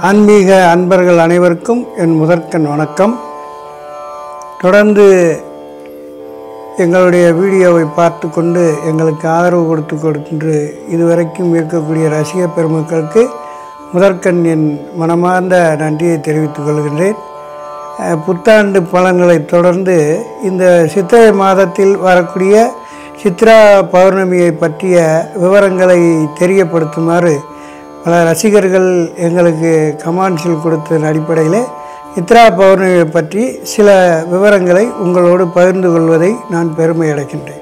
ஆன்மீக அன்பர்கள் அனைவருக்கும் என் முதற்கண் வணக்கம் தொடர்ந்து எங்களுடைய வீடியோவை பார்த்து கொண்டு எங்களுக்கு ஆதரவு கொடுத்து கொடுத்து இதுவரைக்கும் இருக்கக்கூடிய ரசிக பெருமக்களுக்கு முதற்கண் என் மனமார்ந்த நன்றியை தெரிவித்துக் கொள்கின்றேன் அஹ், புத்தாண்டு பலன்களை தொடர்ந்து இந்த சித்திரை மாதத்தில் வரக்கூடிய சித்ரா பௌர்ணமியை பற்றிய விவரங்களை தெரியப்படுத்துமாறு பல ரசிகர்கள் எங்களுக்கு கமாண்ட்ஸில் கொடுத்ததன் அடிப்படையில் சித்ரா பௌர்ணமியை பற்றி சில விவரங்களை உங்களோடு பகிர்ந்து கொள்வதை நான் பெருமை அடைக்கின்றேன்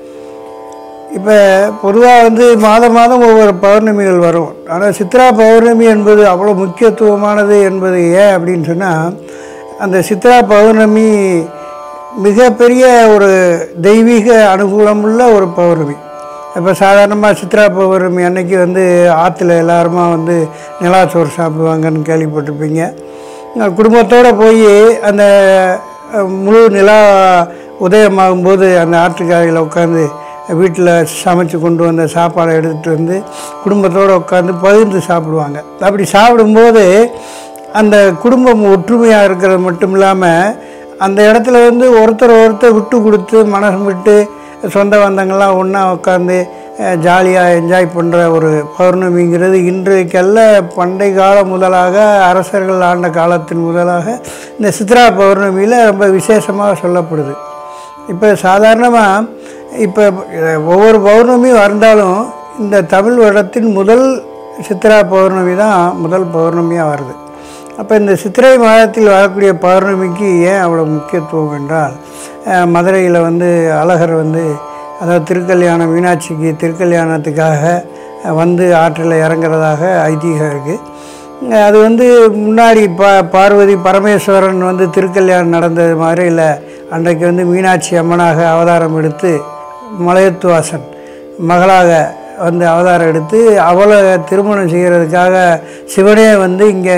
இப்போ பொதுவாக வந்து மாதம் மாதம் ஒவ்வொரு பௌர்ணமிகள் வரும் ஆனால் சித்ரா பௌர்ணமி என்பது அவ்வளோ முக்கியத்துவமானது என்பது ஏன் அப்படின்னு சொன்னால் அந்த சித்ரா பௌர்ணமி மிகப்பெரிய ஒரு தெய்வீக அனுகூலமுள்ள ஒரு பௌர்ணமி இப்போ சாதாரணமாக சித்ரா பௌர்ணமி அன்னைக்கு வந்து ஆற்றுல எல்லாருமா வந்து நிலாச்சோறு சாப்பிடுவாங்கன்னு கேள்விப்பட்டிருப்பீங்க அஹ் குடும்பத்தோடு போய் அந்த அஹ், முழு நிலா உதயமாகும்போது அந்த ஆற்றுக்காரையில் உட்காந்து வீட்டில் சமைச்சு கொண்டு வந்த சாப்பாடை எடுத்துகிட்டு வந்து குடும்பத்தோடு உட்காந்து பகிர்ந்து சாப்பிடுவாங்க அப்படி சாப்பிடும்போது அந்த குடும்பம் ஒற்றுமையாக இருக்கிறது மட்டும் இல்லாமல் அந்த இடத்துல வந்து ஒருத்தர் ஒருத்தர் விட்டு கொடுத்து மனசு விட்டு சொந்த பந்தங்கள்லாம் ஒன்றா உட்காந்து ஜாலியாக என்ஜாய் பண்ணுற ஒரு பௌர்ணமிங்கிறது இன்றைக்கல்ல பண்டை காலம் முதலாக அரசர்கள் ஆண்ட காலத்தின் முதலாக இந்த சித்ரா பௌர்ணமியில் ரொம்ப விசேஷமாக சொல்லப்படுது இப்போ சாதாரணமாக இப்போ ஒவ்வொரு பௌர்ணமியும் வந்தாலும் இந்த தமிழ் வருடத்தின் முதல் சித்ரா பௌர்ணமி தான் முதல் பௌர்ணமியாக வருது அப்போ இந்த சித்திரை மாதத்தில் வரக்கூடிய பௌர்ணமிக்கு ஏன் அவ்வளோ முக்கியத்துவம் என்றால் அஹ், மதுரையில் வந்து அழகர் வந்து அதாவது திருக்கல்யாணம் மீனாட்சிக்கு திருக்கல்யாணத்துக்காக அஹ், வந்து ஆற்றில் இறங்குறதாக ஐதீகம் இருக்குது அது வந்து முன்னாடி பா பார்வதி பரமேஸ்வரன் வந்து திருக்கல்யாணம் நடந்தது மாதிரி இல்லை அன்றைக்கு வந்து மீனாட்சி அம்மனாக அவதாரம் எடுத்து மலையத்துவாசன் மகளாக வந்து அவதாரம் எடுத்து அவளை திருமணம் செய்கிறதுக்காக சிவனே வந்து இங்கே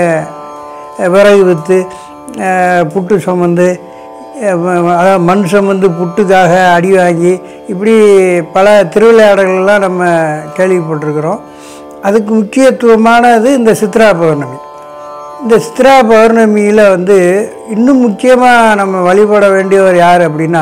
விறகு விற்று புட்டு சுமந்து அஹ் வ- அதாவது மண் சுமந்து புட்டுக்காக அடி வாங்கி இப்படி பல திருவிளையாடல்கள்லாம் நம்ம கேள்விப்பட்டிருக்கிறோம் அதுக்கு முக்கியத்துவமானது இந்த சித்ரா பௌர்ணமி இந்த சித்ரா பௌர்ணமியில் வந்து இன்னும் முக்கியமாக நம்ம வழிபட வேண்டியவர் யார் அப்படின்னா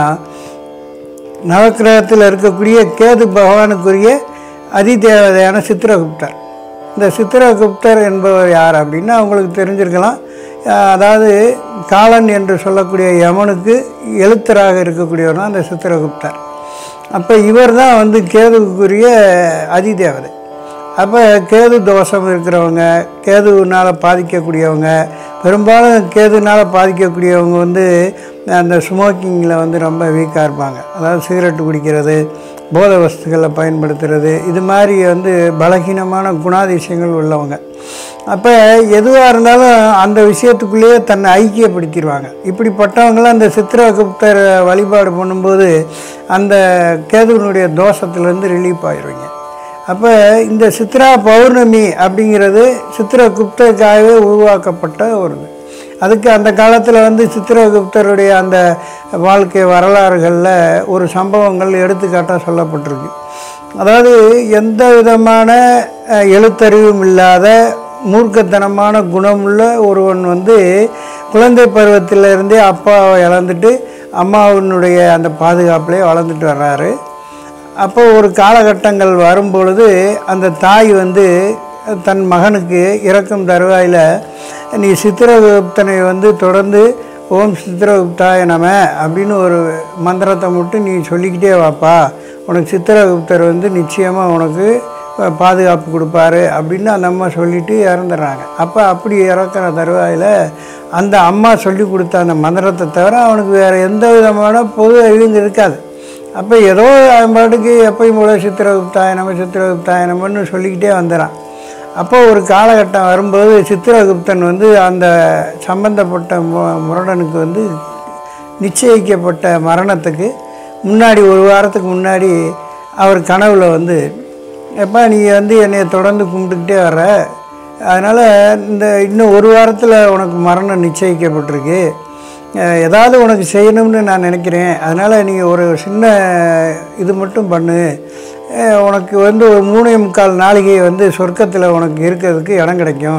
நவக்கிரகத்தில் இருக்கக்கூடிய கேது பகவானுக்குரிய அதிதேவதையான சித்திரகுப்தர் இந்த சித்திரகுப்தர் என்பவர் யார் அப்படின்னா அவங்களுக்கு தெரிஞ்சிருக்கலாம் அஹ் அதாவது காலன் என்று சொல்லக்கூடிய யமனுக்கு எழுத்தராக இருக்கக்கூடியவர் தான் இந்த சித்திரகுப்தர் அப்போ இவர் தான் வந்து கேதுவுக்குரிய அதிதேவதை அப்போ கேது தோஷம் இருக்கிறவங்க கேதுவினால் பாதிக்கக்கூடியவங்க பெரும்பாலும் கேதுனால் பாதிக்கக்கூடியவங்க வந்து அந்த ஸ்மோக்கிங்கில் வந்து ரொம்ப வீக்காக இருப்பாங்க அதாவது சிகரெட்டு குடிக்கிறது போதை வஸ்துக்களை பயன்படுத்துறது இது மாதிரி வந்து பலகீனமான குணாதிசயங்கள் உள்ளவங்க அப்போ எதுவாக இருந்தாலும் அந்த விஷயத்துக்குள்ளேயே தன்னை ஐக்கியப்படுத்திடுவாங்க இப்படிப்பட்டவங்களாம் அந்த சித்திரகுப்தர் வழிபாடு பண்ணும்போது அந்த கேதுவனுடைய தோஷத்துலேருந்து ரிலீஃப் ஆயிடுவீங்க அப்போ இந்த சித்ரா பௌர்ணமி அப்படிங்கிறது சித்திரகுப்தருக்காகவே உருவாக்கப்பட்ட ஒரு இது அதுக்கு அந்த காலத்தில் வந்து சித்திரகுப்தருடைய அந்த வாழ்க்கை வரலாறுகளில் ஒரு சம்பவங்கள் எடுத்துக்காட்டாக சொல்லப்பட்டிருக்கு அதாவது எந்த விதமான அஹ், எழுத்தறிவும் இல்லாத மூர்க்கத்தனமான குணமுள்ள ஒருவன் வந்து குழந்தை பருவத்திலிருந்தே அப்பாவை இழந்துட்டு அம்மாவினுடைய அந்த பாதுகாப்பிலே வளர்ந்துட்டு வர்றாரு அப்போ ஒரு காலகட்டங்கள் வரும்பொழுது அந்த தாய் வந்து தன் மகனுக்கு இறக்கும் தருவாயில் நீ சித்திரகுப்தனை வந்து தொடர்ந்து ஓம் சித்திரகுப்தாய நம அப்படின்னு ஒரு மந்திரத்தை மட்டும் நீ சொல்லிக்கிட்டே வாப்பா உனக்கு சித்திரகுப்தர் வந்து நிச்சயமாக உனக்கு பாதுகாப்பு கொடுப்பாரு அப்படின்னு அந்த அம்மா சொல்லிட்டு இறந்துடுறாங்க அப்போ அப்படி இறக்குற தருவாயில் அந்த அம்மா சொல்லி கொடுத்த அந்த மந்திரத்தை தவிர அவனுக்கு வேறு எந்த விதமான பொது அறிவும் இருக்காது அப்போ ஏதோ அவன் பாட்டுக்கு எப்பயும் போல சித்திரகுப்தாய நம்ம சித்திரகுப்தாய நம்மன்னு சொல்லிக்கிட்டே வந்துடுறான் அப்போ ஒரு காலகட்டம் வரும்போது சித்திரகுப்தன் வந்து அந்த சம்பந்தப்பட்ட மு- முரடனுக்கு வந்து நிச்சயிக்கப்பட்ட மரணத்துக்கு முன்னாடி ஒரு வாரத்துக்கு முன்னாடி அவர் கனவுல வந்து எப்பா நீ வந்து என்னை தொடர்ந்து கும்பிட்டுக்கிட்டே வர்ற அதனால் இந்த இன்னும் ஒரு வாரத்தில் உனக்கு மரணம் நிச்சயிக்கப்பட்டிருக்கு அஹ் ஏதாவது உனக்கு செய்யணும்னு நான் நினைக்கிறேன் அதனால் நீங்கள் ஒரு சின்ன இது மட்டும் பண்ணு அஹ் உனக்கு வந்து ஒரு மூணே முக்கால் நாளிகை வந்து சொர்க்கத்தில் உனக்கு இருக்கிறதுக்கு இடம் கிடைக்கும்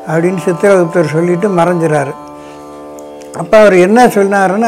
அப்படின்னு சித்திரகுப்தர் சொல்லிட்டு மறைஞ்சிறாரு அப்போ அவர் என்ன சொன்னாருன்னா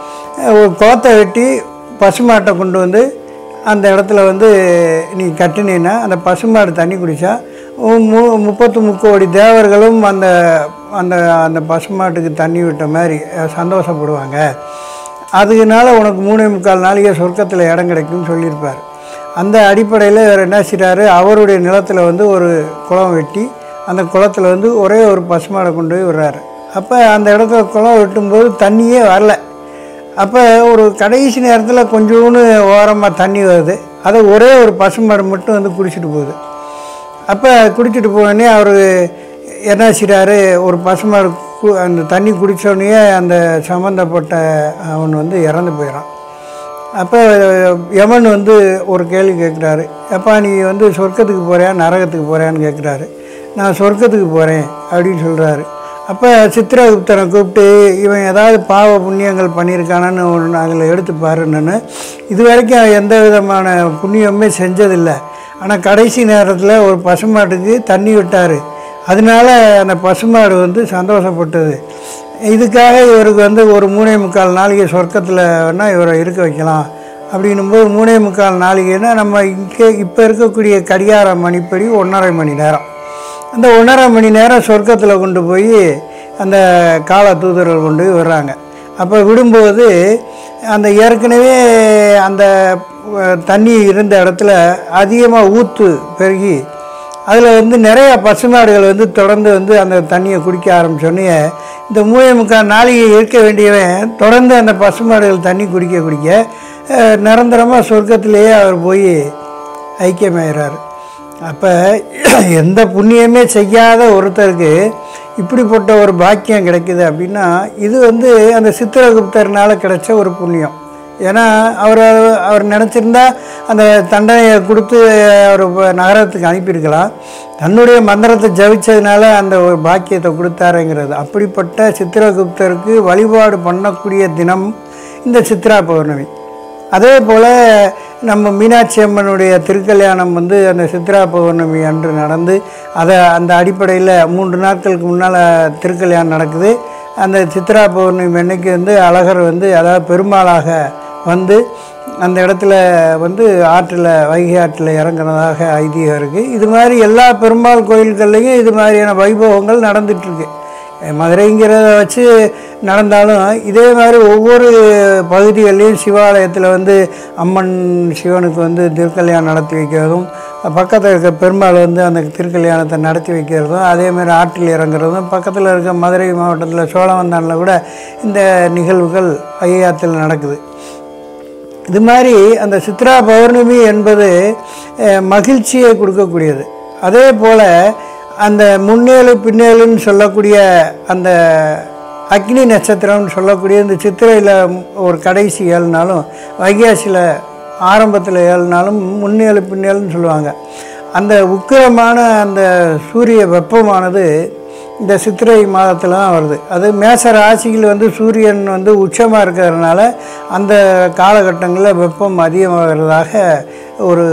ஒரு குளத்தை வெட்டி பசுமாட்டை கொண்டு வந்து அந்த இடத்துல வந்து நீ கட்டினீன்னா அந்த பசுமாடு தண்ணி குடித்தா மு முப்பத்து முக்கோடி தேவர்களும் அந்த அந்த அந்த பசுமாட்டுக்கு தண்ணி விட்ட மாதிரி அஹ், சந்தோஷப்படுவாங்க அதுக்குனால உனக்கு மூணே முக்கால் நாளைக்கு சொர்க்கத்தில் இடம் கிடைக்கும்னு சொல்லியிருப்பார் அந்த அடிப்படையில் இவர் என்ன செய்கிறாரு அவருடைய நிலத்தில் வந்து ஒரு குளம் வெட்டி அந்த குளத்துல வந்து ஒரே ஒரு பசுமாடை கொண்டு போய் விடுறாரு அப்போ அந்த இடத்துல குளம் வெட்டும்போது தண்ணியே வரல அப்போ ஒரு கடைசி நேரத்தில் கொஞ்சோண்டு ஓரமாக தண்ணி வருது அதை ஒரே ஒரு பசுமாடு மட்டும் வந்து குடிச்சிட்டு போகுது அப்போ குடிச்சிட்டு போனோடனே அவர் என்ன செய்கிறாரு ஒரு பசுமாடு கு- அந்த தண்ணி குடித்தோடனே அந்த சம்மந்தப்பட்ட அவன் வந்து இறந்து போயிடறான் அப்போ யமன் வந்து ஒரு கேள்வி கேட்குறாரு அப்பா நீ வந்து சொர்க்கத்துக்கு போறியா நரகத்துக்கு போறியான்னு கேட்குறாரு நான் சொர்க்கத்துக்கு போகிறேன் அப்படின்னு சொல்கிறாரு அப்போ சித்திரகுப்தனை கூப்பிட்டு இவன் ஏதாவது பாவ புண்ணியங்கள் பண்ணியிருக்கானான்னு ஒன்று அதில் எடுத்து பாருன்னு இது வரைக்கும் எந்த விதமான புண்ணியமுமே செஞ்சதில்லை ஆனால் கடைசி நேரத்தில் ஒரு பசுமாட்டுக்கு தண்ணி விட்டார் அதனால அந்த பசுமாடு வந்து சந்தோஷப்பட்டது இதுக்காக இவருக்கு வந்து ஒரு மூணே முக்கால் நாளைக்கு சொர்க்கத்தில் வேணால் இவரை இருக்க வைக்கலாம் அப்படின்னும்போது மூணே முக்கால் நாளிகைன்னா நம்ம இங்கே இப்போ இருக்கக்கூடிய கடிகார மணிப்படி ஒன்றரை மணி நேரம் அந்த ஒன்றரை மணி நேரம் சொர்க்கத்தில் கொண்டு போய் அந்த கால தூதர்கள் கொண்டு போய் விடுறாங்க அப்போ விடும்போது அந்த ஏற்கனவே அந்த அஹ், தண்ணி இருந்த இடத்துல அதிகமாக ஊற்று பெருகி அதில் வந்து நிறைய பசுமாடுகள் வந்து தொடர்ந்து வந்து அந்த தண்ணியை குடிக்க ஆரம்பிச்சோடனே இந்த மூணே முக்கால் நாளிகை இருக்க வேண்டியவன் தொடர்ந்து அந்த பசுமாடுகள் தண்ணி குடிக்க குடிக்க அஹ், நிரந்தரமா சொர்க்கத்திலேயே அவர் போய் ஐக்கியமாயிறாரு அப்போ எந்த புண்ணியமே செய்யாத ஒருத்தருக்கு இப்படிப்பட்ட ஒரு பாக்கியம் கிடைக்குது அப்படின்னா இது வந்து அந்த சித்திரகுப்தர்னால கிடைச்ச ஒரு புண்ணியம் ஏன்னா அவர் அவர் நினச்சிருந்தா அந்த தண்டனையை கொடுத்து அவர் இப்ப நகரத்துக்கு அனுப்பியிருக்கலாம் தன்னுடைய மந்திரத்தை ஜபிச்சதுனால அந்த ஒரு பாக்கியத்தை கொடுத்தாருங்கிறது அப்படிப்பட்ட சித்திரகுப்தருக்கு வழிபாடு பண்ணக்கூடிய தினம் இந்த சித்ரா பௌர்ணமி அதே போல் நம்ம மீனாட்சி அம்மனுடைய திருக்கல்யாணம் வந்து அந்த சித்ரா பௌர்ணமி அன்று நடந்து அதை அந்த அடிப்படையில் மூன்று நாட்களுக்கு முன்னால் திருக்கல்யாணம் நடக்குது அந்த சித்ரா பௌர்ணமி அன்னைக்கு வந்து அழகர் வந்து அதாவது பெருமாளாக வந்து அந்த இடத்துல வந்து ஆற்றில் வைகை ஆற்றில் இறங்குனதாக ஐதீகம் இருக்குது இது மாதிரி எல்லா பெருமாள் கோயில்கள்லையும் இது மாதிரியான வைபவங்கள் நடந்துகிட்ருக்கு மதுரைங்கிறத வச்சு நடந்தாலும் இதே மாதிரி ஒவ்வொரு பகுதிகள்லையும் சிவாலயத்தில் வந்து அம்மன் சிவனுக்கு வந்து திருக்கல்யாணம் நடத்தி வைக்கிறதும் பக்கத்தில் இருக்க பெருமாள் வந்து அந்த திருக்கல்யாணத்தை நடத்தி வைக்கிறதும் அதே மாதிரி ஆற்றில் இறங்குறதும் பக்கத்தில் இருக்க மதுரை மாவட்டத்தில் சோழவந்தானில் கூட இந்த நிகழ்வுகள் ஐயாத்தில் நடக்குது இது மாதிரி அந்த சித்ரா பௌர்ணமி என்பது அஹ், மகிழ்ச்சியை கொடுக்கக்கூடியது அதே போல் அந்த முன்னேழு பின்னேழுன்னு சொல்லக்கூடிய அந்த அக்னி நட்சத்திரம்னு சொல்லக்கூடிய இந்த சித்திரையில் ஒரு கடைசி ஏழு நாளும் வைகாசியில் ஆரம்பத்தில் ஏழு நாளும் முன்னேழு பின்னேழுன்னு சொல்லுவாங்க அந்த உக்கிரமான அந்த சூரிய வெப்பமானது இந்த சித்திரை மாதத்தில் தான் வருது அது மேச ராசியில் வந்து சூரியன் வந்து உச்சமாக இருக்கிறதுனால அந்த காலகட்டங்களில் வெப்பம் அதிகமாகிறதாக ஒரு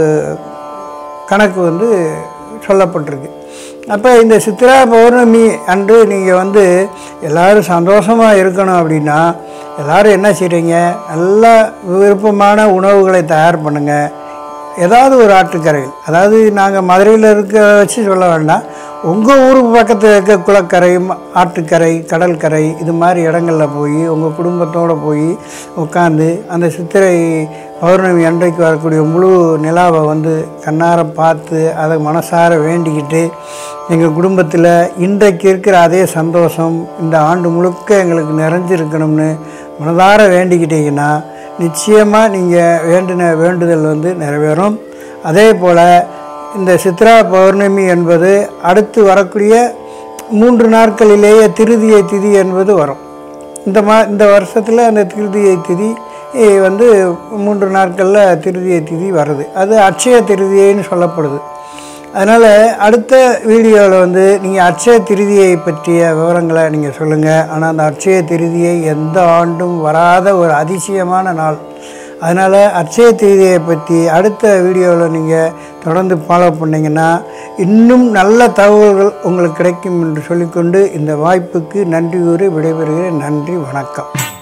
கணக்கு வந்து சொல்லப்பட்டிருக்கு அப்போ இந்த சித்ரா பௌர்ணமி அன்று நீங்கள் வந்து எல்லோரும் சந்தோஷமாக இருக்கணும் அப்படின்னா எல்லோரும் என்ன செய்கிறீங்க நல்லா விருப்பமான உணவுகளை தயார் பண்ணுங்கள் ஏதாவது ஒரு ஆற்றுக்கரையில் அதாவது நாங்கள் மதுரையில் இருக்க வச்சு சொல்ல வேண்டாம் உங்கள் ஊருக்கு பக்கத்தில் இருக்க குளக்கரை ம- ஆற்றுக்கரை கடற்கரை இது மாதிரி இடங்களில் போய் உங்கள் குடும்பத்தோடு போய் உட்காந்து அந்த சித்திரை பௌர்ணமி அன்றைக்கு வரக்கூடிய முழு நிலாவை வந்து கண்ணார பார்த்து அதை மனசார வேண்டிக்கிட்டு எங்கள் குடும்பத்தில் இன்றைக்கு இருக்கிற அதே சந்தோஷம் இந்த ஆண்டு முழுக்க எங்களுக்கு நிறைஞ்சிருக்கணும்னு மனதார வேண்டிக்கிட்டீங்கன்னா நிச்சயமாக நீங்கள் வேண்டின வேண்டுதல் வந்து நிறைவேறும் அதே போல் இந்த சித்ரா பௌர்ணமி என்பது அடுத்து வரக்கூடிய மூன்று நாட்களிலேயே திருதியை திதி என்பது வரும் இந்த மா இந்த வருஷத்தில் அந்த திருதியை திதி eh, வந்து மூன்று நாட்களில் திருதியை திதி வருது அது அட்சய திருதியைன்னு சொல்லப்படுது அதனால் அடுத்த வீடியோவில் வந்து நீங்கள் அட்சய திருதியை பற்றிய விவரங்களை நீங்கள் சொல்லுங்கள் ஆனால் அந்த அட்சய திருதியை எந்த ஆண்டும் வராத ஒரு அதிசயமான நாள் அதனால் அட்சய திருதியை பற்றி அடுத்த வீடியோவில் நீங்கள் தொடர்ந்து ஃபாலோ பண்ணிங்கன்னா இன்னும் நல்ல தகவல்கள் உங்களுக்கு கிடைக்கும் என்று சொல்லிக்கொண்டு இந்த வாய்ப்புக்கு நன்றி கூறி விடைபெறுகிறேன் நன்றி வணக்கம்